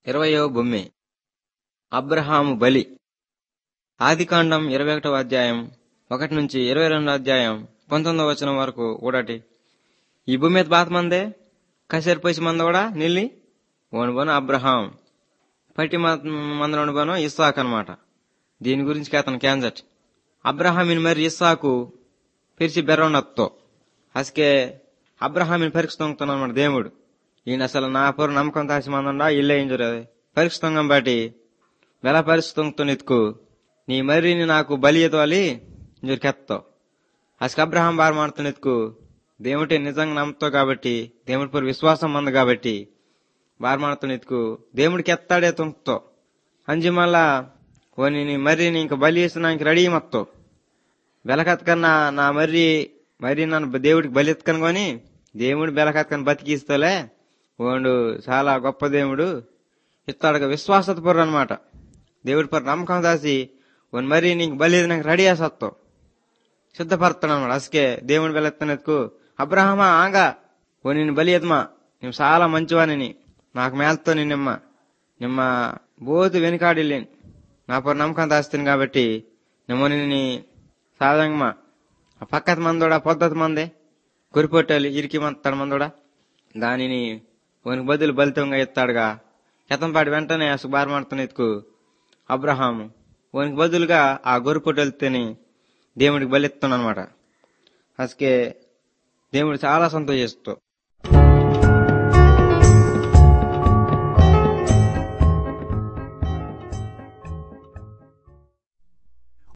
ఇరవయో బొమ్మె అబ్రహాము బలి ఆదికాండం ఇరవై ఒకటవ అధ్యాయం ఒకటి నుంచి ఇరవై రెండో అధ్యాయం పంతొమ్మిదవ వచనం వరకు ఊడటి ఈ భూమి మీద బాత మందే కసేరు పైసి మంద కూడా నిల్లి ఓని బోను అబ్రహాం పట్టి మందలోని బోను ఇస్సాక్ అనమాట దీని గురించి అతను క్యాన్సర్ అబ్రహామిని మరి ఇస్సాకు పిలిచి బెర్రనత్తో అసకే అబ్రహామిని పరీక్షిస్తున్నాడు అనమాట దేవుడు ఈయన అసలు నా పొర నమ్మకం తాసి మందా ఇల్లే ఏం జరగదు పరీక్షితం బట్టి వెల పరిస్థితులతో ఎత్తుకు నీ మర్రిని నాకు బలి ఎదవాలి జొరికెత్తావు అసలు అబ్రహాం బార్ మాడుతున్న ఎత్తుకు దేవుటే నిజంగా నమ్ముతావు కాబట్టి దేవుడి పరు విశ్వాసం మంది కాబట్టి బార్ మాడుతున్న ఎత్తుకు దేవుడికి ఎత్తాడే తుంపుతో అంజి మళ్ళా ఓని నీ మర్రిని ఇంక బలి ఇస్తున్నానికి రెడీ మొత్తం వెలకత్కన్నా నా మర్రి మరి నన్ను దేవుడికి బలి ఎత్తుకను కొని దేవుడు బెలకత్కని బతికిస్తలే వాడు చాలా గొప్ప దేవుడు ఇస్తాడు విశ్వాసత పొర్రు అనమాట దేవుడి పర్ నమ్మకం దాసి వన్ మరి నీకు బలి నాకు రెడీ చేసేస్తావు సిద్ధపడతాడు అనమాట అసకే దేవుని బెలెత్తనెత్తుకు అబ్రహమా ఆంగా ఓ నిన్ను బలి ఎత్తమా నేను చాలా మంచివానిని నాకు మేలతో నిన్నమ్మ నిమ్మ బోతు వెనుకాడిలేను నా పొర నమ్మకం దాస్తాను కాబట్టి నిమ్మ నిన్ను సాధంగమా ఆ పక్కత మందోడా పొద్దత మందే కొరిపొట్టాలి ఇరికి మంతాడు మందోడా దానిని వనికి బదులు బలితంగా ఎత్తాడుగా ఎతంపాటి వెంటనే అసలు బారమాడుతున్న ఎత్తుకు అబ్రహాము వనికి బదులుగా ఆ గొర్రెపొట్టెళ్తేని దేవుడికి బలిస్తున్నానమాట అసకే దేవుడు చాలా సంతోషిస్తూ